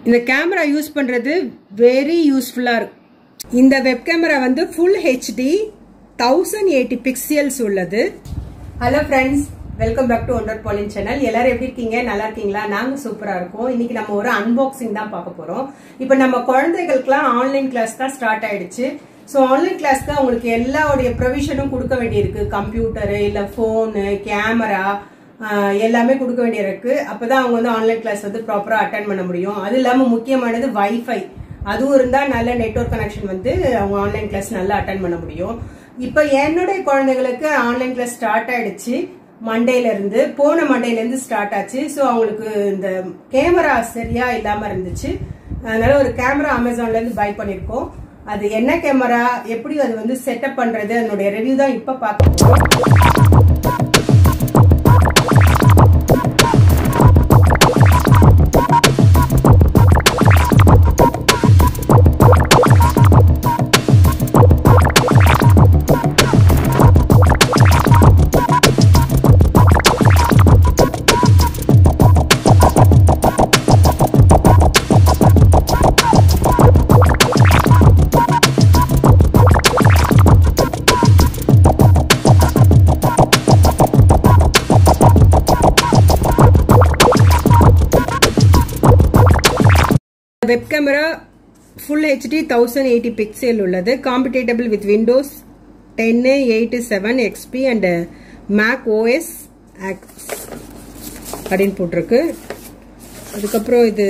இந்த camera use பண்ணுறது very யூஸ்ஃபுல்லாக இருக்கும் இந்த வெப் கேமரா வந்து full HD thousand eighty pixels உள்ளது hello friends welcome back to Wonder பாலின் சேனல் எல்லாரும் எப்படி இருக்கீங்க நல்லா இருக்கீங்களா நாங்க சூப்பரா இருக்கோம் இன்னைக்கு நம்ம ஒரு அன்பாக்சிங் தான் பார்க்க போறோம் இப்போ நம்ம குழந்தைகளுக்குலாம் ஆன்லைன் கிளாஸ் தான் ஸ்டார்ட் ஆயிடுச்சு ஸோ ஆன்லைன் கிளாஸ்க்கு அவங்களுக்கு எல்லாவுடைய ப்ரொவிஷனும் கொடுக்க வேண்டியிருக்கு கம்ப்யூட்டரு இல்லை ஃபோனு கேமரா எல்லாமே கொடுக்க வேண்டியிருக்கு அப்பதான் அவங்க வந்து ஆன்லைன் கிளாஸ் வந்து ப்ராப்பரா அட்டன் பண்ண முடியும் அது இல்லாம முக்கியமானது வைஃபை அதுவும் இருந்தா நல்ல நெட்ஒர்க் கனெக்ஷன் வந்து அவங்க ஆன்லைன் கிளாஸ் நல்லா அட்டன் பண்ண முடியும் இப்போ என்னுடைய குழந்தைகளுக்கு ஆன்லைன் கிளாஸ் ஸ்டார்ட் ஆயிடுச்சு மண்டேல இருந்து போன மண்டேல இருந்து ஸ்டார்ட் ஆச்சு ஸோ அவங்களுக்கு இந்த கேமரா சரியா இல்லாம இருந்துச்சு அதனால ஒரு கேமரா அமேசான்ல இருந்து பை பண்ணிருக்கோம் அது என்ன கேமரா எப்படி அது வந்து செட்டப் பண்றது அதனுடைய ரிவ்யூ தான் இப்ப பார்க்க போறோம் web camera full HD thousand eighty pixel உள்ளது காம்படேட்டபிள் வித் விண்டோஸ் டென்னு eight seven XP and Mac OS அப்படின்னு போட்டிருக்கு அதுக்கப்புறம் இது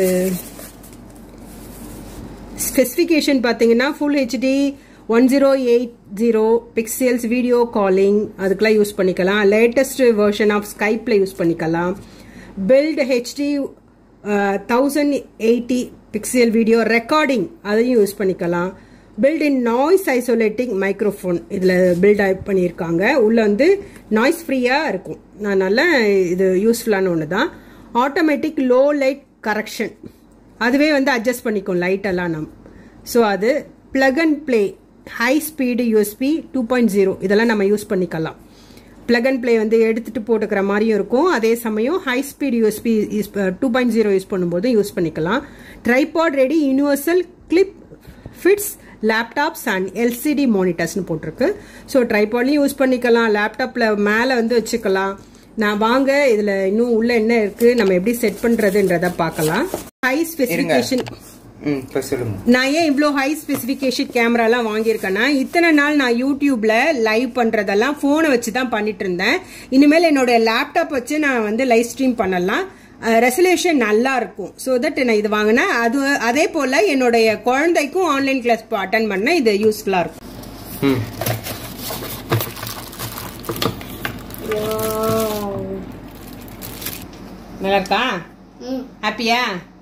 ஸ்பெசிஃபிகேஷன் பார்த்தீங்கன்னா full HD one zero eight zero pixels video calling அதுக்கெல்லாம் யூஸ் பண்ணிக்கலாம் லேட்டஸ்ட் வெர்ஷன் ஆஃப் ஸ்கைப்பில் யூஸ் பண்ணிக்கலாம் built HD thousand eighty pixel video recording அதையும் யூஸ் பண்ணிக்கலாம் built in noise isolating microphone இதில் பில்ட் பண்ணியிருக்காங்க உள்ளே வந்து நாய்ஸ் ஃப்ரீயாக இருக்கும் அதனால் இது யூஸ்ஃபுல்லான ஒன்று தான் ஆட்டோமேட்டிக் லோ லைட் கரெக்ஷன் அதுவே வந்து அட்ஜஸ்ட் பண்ணிக்கும் லைட்டெல்லாம் நம் ஸோ அது plug and play high speed USB two point zero இதெல்லாம் நம்ம யூஸ் பண்ணிக்கலாம் பிளக் அண்ட் ப்ளே வந்து எடுத்துட்டு போட்டுக்கிற மாதிரியும் இருக்கும் அதே சமயம் high speed USB use two point zero use பண்ணும்போது யூஸ் பண்ணிக்கலாம் tripod ready universal clip fits laptops and LCD மானிட்டர்ஸ்னு போட்டிருக்கு ஸோ ட்ரைபாட்லையும் யூஸ் பண்ணிக்கலாம் லேப்டாப்பில் மேலே வந்து வச்சுக்கலாம் நான் வாங்க இதில் இன்னும் உள்ள என்ன இருக்கு நம்ம எப்படி செட் பண்ணுறதுன்றத பார்க்கலாம் ஹை ஸ்பெசிஃபிகேஷன் நான் ஏன் இவ்வளோ ஹை ஸ்பெசிஃபிகேஷன் கேமராலாம் வாங்கியிருக்கேன்னா இத்தனை நாள் நான் யூடியூப்ல லைவ் பண்றதெல்லாம் ஃபோனை வச்சு தான் பண்ணிட்டு இருந்தேன் இனிமேல் என்னோட லேப்டாப் வச்சு நான் வந்து லைவ் ஸ்ட்ரீம் பண்ணலாம் ரெசல்யூஷன் நல்லா இருக்கும் ஸோ தட் நான் இது வாங்கினேன் அது அதே போல என்னுடைய குழந்தைக்கும் ஆன்லைன் கிளாஸ் அட்டன் பண்ண இது யூஸ்ஃபுல்லா இருக்கும் நல்லா இருக்கா ஹாப்பியா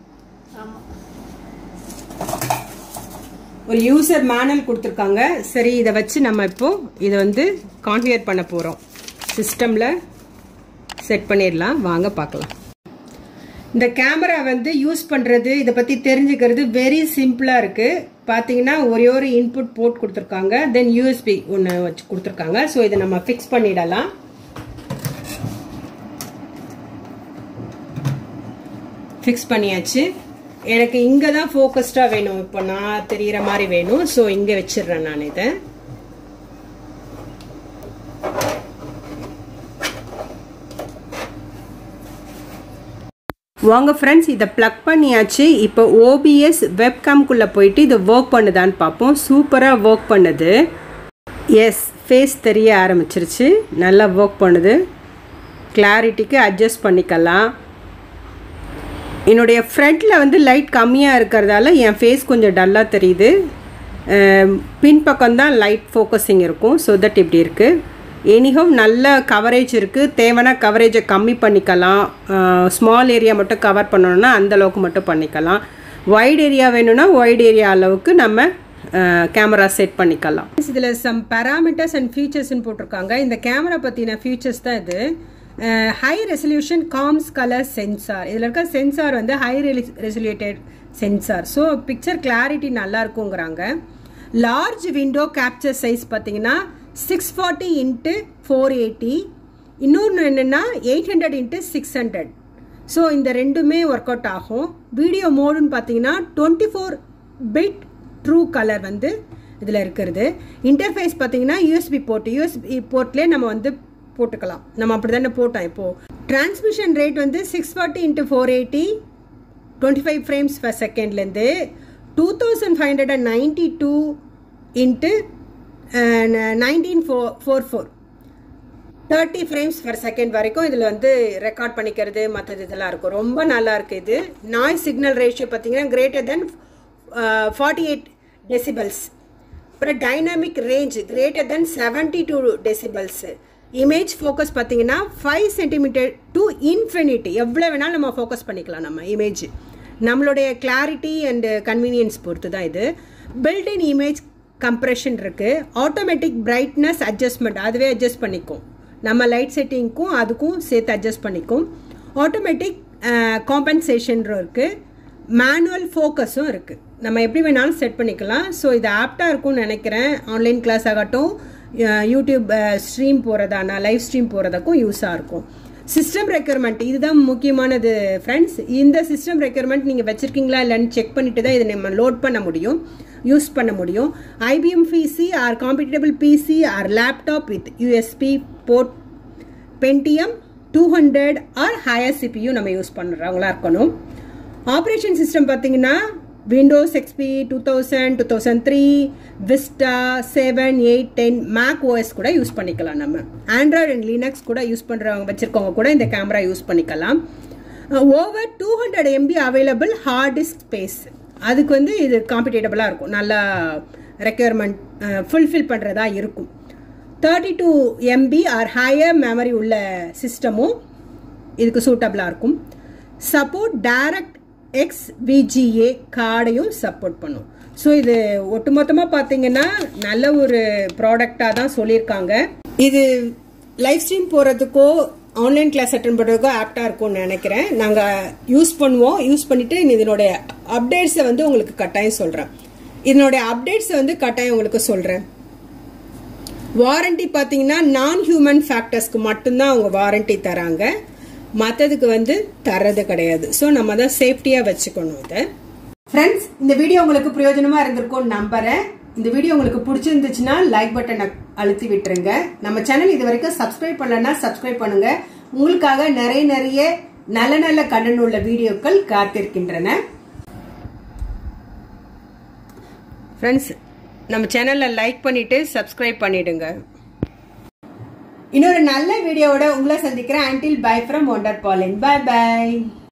ஒரு யூசர் மேனுவல் கொடுத்துருக்காங்க சரி இதை வச்சு நம்ம இப்போ இதை வந்து கான்ஃபிகர் பண்ண போகிறோம் சிஸ்டமில் செட் பண்ணிடலாம் வாங்க பார்க்கலாம் இந்த கேமரா வந்து யூஸ் பண்ணுறது இதை பற்றி தெரிஞ்சுக்கிறது வெரி சிம்பிளாக இருக்குது பார்த்தீங்கன்னா ஒரே ஒரு இன்புட் போர்ட் கொடுத்துருக்காங்க தென் யூஎஸ்பி ஒன்று வச்சு கொடுத்துருக்காங்க ஸோ இதை நம்ம ஃபிக்ஸ் பண்ணிடலாம் ஃபிக்ஸ் பண்ணியாச்சு எனக்கு இங்கே தான் ஃபோக்கஸ்டாக வேணும் இப்போ நான் தெரிகிற மாதிரி வேணும் ஸோ இங்கே வச்சிடுறேன் நான் இதை வாங்க ஃப்ரெண்ட்ஸ் இதை ப்ளக் பண்ணியாச்சு இப்போ ஓபிஎஸ் வெப்கேம்குள்ளே போயிட்டு இது ஒர்க் பண்ணுதான்னு பார்ப்போம் சூப்பராக ஒர்க் பண்ணுது எஸ் ஃபேஸ் தெரிய ஆரம்பிச்சிருச்சு நல்லா ஒர்க் பண்ணுது கிளாரிட்டிக்கு அட்ஜஸ்ட் பண்ணிக்கலாம் என்னுடைய ஃப்ரண்ட்டில் வந்து லைட் கம்மியாக இருக்கிறதால என் ஃபேஸ் கொஞ்சம் டல்லாக தெரியுது பின்பக்கம் தான் லைட் ஃபோக்கஸிங் இருக்கும் ஸோ தட் இப்படி இருக்குது எனிஹோம் நல்ல கவரேஜ் இருக்குது தேவைன்னா கவரேஜை கம்மி பண்ணிக்கலாம் ஸ்மால் ஏரியா மட்டும் கவர் பண்ணணும்னா அந்தளவுக்கு மட்டும் பண்ணிக்கலாம் வைட் ஏரியா வேணும்னா வைட் ஏரியா அளவுக்கு நம்ம கேமரா செட் பண்ணிக்கலாம் இதில் சம் பேராமீட்டர்ஸ் அண்ட் ஃபீச்சர்ஸ்ன்னு போட்டிருக்காங்க இந்த கேமரா பற்றின ஃபீச்சர்ஸ் தான் இது high resolution cams colour sensor இதில் இருக்க சென்சார் வந்து high resoluted sensor so picture clarity நல்லா இருக்குங்கிறாங்க லார்ஜ் விண்டோ கேப்சர் சைஸ் பார்த்தீங்கன்னா six forty into four eighty இன்னொன்று என்னென்னா eight hundred into six hundred so இந்த ரெண்டுமே ஒர்க் அவுட் ஆகும் வீடியோ மோடுன்னு பார்த்தீங்கன்னா twenty four bit true colour வந்து இதில் இருக்கிறது இன்டர்ஃபேஸ் பார்த்தீங்கன்னா யூஎஸ்பி போர்ட் யூஎஸ்பி போர்ட்லேயே நம்ம வந்து போட்டுக்கலாம் நம்ம அப்படி தானே போட்டோம் இப்போது டிரான்ஸ்மிஷன் ரேட் வந்து six forty into four eighty twenty five frames per செகண்ட்லேருந்து two thousand five hundred and ninety two into nineteen four four four thirty frames per second வரைக்கும் இதில் வந்து ரெக்கார்ட் பண்ணிக்கிறது மற்றது இதெல்லாம் இருக்கும் ரொம்ப நல்லா இருக்குது இது நாய்ஸ் சிக்னல் ரேஷியோ பார்த்தீங்கன்னா greater than forty eight decibels அப்புறம் dynamic range greater than seventy two decibels image focus பார்த்தீங்கன்னா ஃபைவ் சென்டிமீட்டர் டு இன்ஃபினிட்டி எவ்வளோ வேணாலும் நம்ம ஃபோக்கஸ் பண்ணிக்கலாம் நம்ம இமேஜ் நம்மளுடைய கிளாரிட்டி அண்டு கன்வீனியன்ஸ் பொறுத்து தான் இது பில்டின் இமேஜ் கம்ப்ரெஷன் இருக்குது ஆட்டோமேட்டிக் பிரைட்னஸ் அட்ஜஸ்ட்மெண்ட் அதுவே அட்ஜஸ்ட் பண்ணிக்கும் நம்ம லைட் செட்டிங்க்கும் அதுக்கும் சேர்த்து அட்ஜஸ்ட் பண்ணிக்கும் ஆட்டோமேட்டிக் காம்பன்சேஷன் இருக்குது மேனுவல் ஃபோக்கஸும் இருக்குது நம்ம எப்படி வேணாலும் செட் பண்ணிக்கலாம் ஸோ இது ஆப்டாக இருக்கும்னு நினைக்கிறேன் ஆன்லைன் கிளாஸ் ஆகட்டும் யூடியூப் ஸ்ட்ரீம் போகிறதானா லைவ் ஸ்ட்ரீம் போகிறதுக்கும் யூஸாக இருக்கும் சிஸ்டம் ரெக்யர்மெண்ட் இதுதான் முக்கியமானது ஃப்ரெண்ட்ஸ் இந்த சிஸ்டம் ரெக்யர்மெண்ட் நீங்கள் வச்சுருக்கீங்களா இல்லைன்னு செக் பண்ணிட்டு தான் இதை நம்ம லோட் பண்ண முடியும் யூஸ் பண்ண முடியும் IBM PC or compatible PC or laptop with USB port Pentium two hundred or higher CPU நம்ம யூஸ் பண்ணுறவங்களா இருக்கணும் ஆப்ரேஷன் சிஸ்டம் பார்த்தீங்கன்னா Windows XP two thousand two thousand three Vista seven eight ten Mac OS கூட use பண்ணிக்கலாம் நம்ம Android and Linux கூட use பண்ணுறவங்க வச்சுருக்கவங்க கூட இந்த கேமரா யூஸ் பண்ணிக்கலாம் over two hundred MB available hard disk space அதுக்கு வந்து இது காம்படேட்டபிளாக இருக்கும் நல்லா ரெக்யர்மெண்ட் ஃபுல்ஃபில் பண்ணுறதா இருக்கும் thirty two MB or higher memory உள்ள சிஸ்டமும் இதுக்கு சூட்டபிளாக இருக்கும் சப்போர்ட் டைரக்ட் எக்ஸ் விஜிஏ கார்டையும் சப்போர்ட் பண்ணும் ஸோ இது ஒட்டுமொத்தமாக பார்த்தீங்கன்னா நல்ல ஒரு ப்ராடக்டாக தான் சொல்லியிருக்காங்க இது லைவ் ஸ்ட்ரீம் போகிறதுக்கோ ஆன்லைன் கிளாஸ் அட்டன் பண்ணுறதுக்கோ ஆப்டாக இருக்கும்னு நினைக்கிறேன் நாங்கள் யூஸ் பண்ணுவோம் யூஸ் பண்ணிவிட்டு இதனுடைய அப்டேட்ஸை வந்து உங்களுக்கு கட்டாயம் சொல்கிறேன் இதனுடைய அப்டேட்ஸை வந்து கட்டாயம் உங்களுக்கு சொல்கிறேன் வாரண்டி பார்த்தீங்கன்னா நான் ஹியூமன் ஃபேக்டர்ஸ்க்கு மட்டும்தான் அவங்க வாரண்டி தராங்க மற்றதுக்கு வந்து தர்றது கிடையாது ஸோ நம்ம தான் சேஃப்டியாக வச்சுக்கணும் இதை ஃப்ரெண்ட்ஸ் இந்த வீடியோ உங்களுக்கு பிரயோஜனமாக இருந்திருக்கும்னு நம்புறேன் இந்த வீடியோ உங்களுக்கு பிடிச்சிருந்துச்சுன்னா லைக் பட்டனை அழுத்தி விட்டுருங்க நம்ம சேனல் இது வரைக்கும் சப்ஸ்கிரைப் பண்ணலன்னா சப்ஸ்கிரைப் பண்ணுங்க உங்களுக்காக நிறைய நிறைய நல்ல நல்ல கண்ணன் உள்ள வீடியோக்கள் காத்திருக்கின்றன ஃப்ரெண்ட்ஸ் நம்ம சேனலை லைக் பண்ணிட்டு சப்ஸ்கிரைப் பண்ணிடுங்க இன்னொரு நல்ல வீடியோவோட உங்களை சந்திக்கிறேன் அண்டில் பை ஃப்ரம் ஒண்டர் பாலின் பை பை